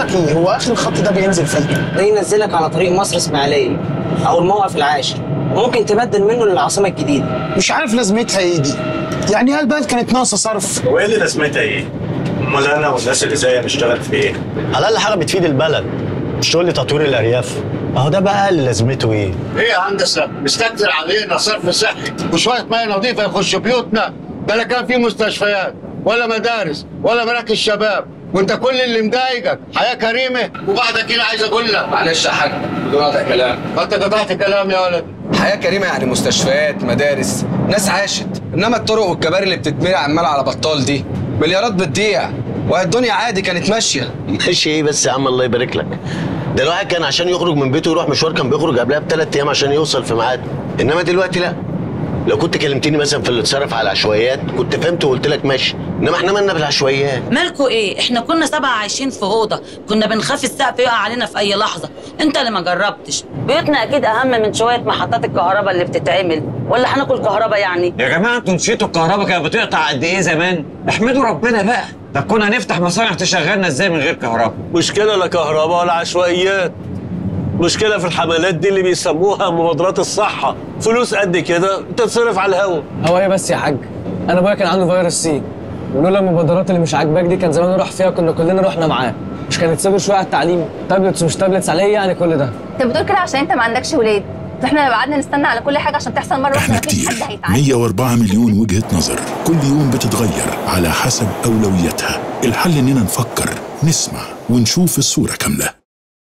لك ايه هو اخر الخط ده بينزل فين ده ينزلك على طريق مصر اسماعيليه او الموقف العاشر وممكن تبدل منه للعاصمه الجديده مش عارف لازمتها ايه دي يعني هل البلد كانت ناقصه صرف وايه اللي لازمتها ايه؟ امال انا والناس اللي زيي نشتغل في ايه؟ على الاقل حاجه بتفيد البلد مش تقول لي تطوير الارياف اهو ده بقى اللي لازمته ايه ايه يا هندسه مستكتر علينا صرف صحي وشويه ميه نظيفه يخشوا بيوتنا ده لا كان في مستشفيات ولا مدارس ولا مراكز شباب وانت كل اللي مضايقك حياه كريمه وبعد كده عايز اقول لك معلش يا حاج بدون قطع كلام انت قطعت كلام يا ولد حياه كريمه يعني مستشفيات مدارس ناس عاشت انما الطرق والكباري اللي بتتملي عمال على بطال دي مليارات بتضيع والدنيا عادي كانت ماشيه ماشي ايه بس يا عم الله يبارك لك ده الواحد كان عشان يخرج من بيته يروح مشوار كان بيخرج قبلها بثلاث ايام عشان يوصل في ميعاد انما دلوقتي لا لو كنت كلمتني مثلا في اللي اتصرف على العشوائيات كنت فهمت وقلت لك ماشي انما احنا مالنا بالعشوائيات مالكوا ايه احنا كنا سبعة عايشين في اوضه كنا بنخاف السقف يقع علينا في اي لحظه انت اللي ما جربتش بيوتنا اكيد اهم من شويه محطات الكهرباء اللي بتتعمل ولا هناكل كهرباء يعني يا جماعه انتوا نسيتوا الكهرباء كانت بتقطع قد ايه زمان احمدوا ربنا بقى طب كنا هنفتح مصانع تشغلنا ازاي من غير كهرباء مشكلة لا كهرباء ولا عشوائيات مشكلة في الحملات دي اللي بيسموها مبادرات الصحة فلوس قد كده تتصرف على الهوا هو ايه بس يا حاج انا ابويا كان عنده فيروس سي ولولا المبادرات اللي مش عاجباك دي كان زمان نروح فيها كنا كلنا رحنا معاه مش كانت صبر شويه على التعليم تابلتس ومش تابلتس على ايه يعني كل ده انت بتقول كده عشان انت ما عندكش ولاد احنا لو قعدنا نستنى على كل حاجه عشان تحصل مره واحده احنا مفيش كتير حد هيتعلم 104 مليون وجهة نظر كل يوم بتتغير على حسب أولوياتها الحل إننا نفكر نسمع ونشوف الصورة كاملة